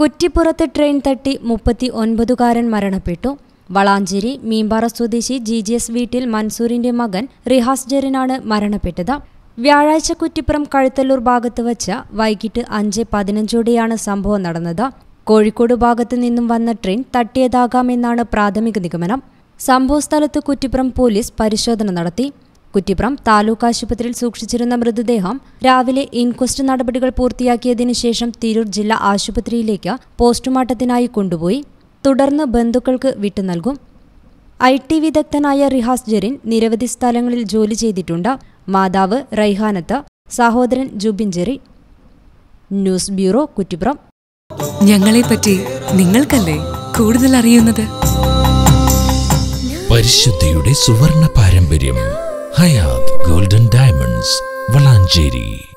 കുറ്റിപ്പുറത്ത് train തട്ടി മുപ്പത്തി ഒൻപതുകാരൻ മരണപ്പെട്ടു വളാഞ്ചേരി മീമ്പാറ സ്വദേശി ജി ജി എസ് വീട്ടിൽ മൻസൂറിന്റെ മകൻ റിഹാസ് ജെറിനാണ് മരണപ്പെട്ടത് വ്യാഴാഴ്ച കുറ്റിപ്പുറം കഴുത്തല്ലൂർ ഭാഗത്ത് വച്ച് വൈകിട്ട് അഞ്ച് പതിനഞ്ചോടെയാണ് സംഭവം നടന്നത് കോഴിക്കോട് ഭാഗത്തു നിന്നും വന്ന ട്രെയിൻ തട്ടിയതാകാമെന്നാണ് പ്രാഥമിക നിഗമനം സംഭവസ്ഥലത്ത് കുറ്റിപ്പുറം പോലീസ് പരിശോധന നടത്തി കുറ്റിപ്പുറം താലൂക്ക് ആശുപത്രിയിൽ സൂക്ഷിച്ചിരുന്ന മൃതദേഹം രാവിലെ ഇൻക്വസ്റ്റ് നടപടികൾ പൂർത്തിയാക്കിയതിനു ശേഷം തിരൂർ ജില്ലാ ആശുപത്രിയിലേക്ക് പോസ്റ്റ്മോർട്ടത്തിനായി കൊണ്ടുപോയി തുടർന്ന് ബന്ധുക്കൾക്ക് വിട്ടു നൽകും ഐ ടി വിദഗ്ധനായ റിഹാസ് ജെറിൻ നിരവധി സ്ഥലങ്ങളിൽ ജോലി ചെയ്തിട്ടുണ്ട് മാതാവ് റൈഹാനത്ത് സഹോദരൻ Jubin Jerry news bureau Kuttippuram ഞങ്ങളെപ്പറ്റി നിങ്ങൾക്കല്ലേ കൂടുതൽ അറിയുന്നത് പരിശുദ്ധിയുടെ സുവർണ പാരമ്പര്യം ഹയാത് ഗോൾഡൻ ഡയമണ്ട്സ് വളാഞ്ചേരി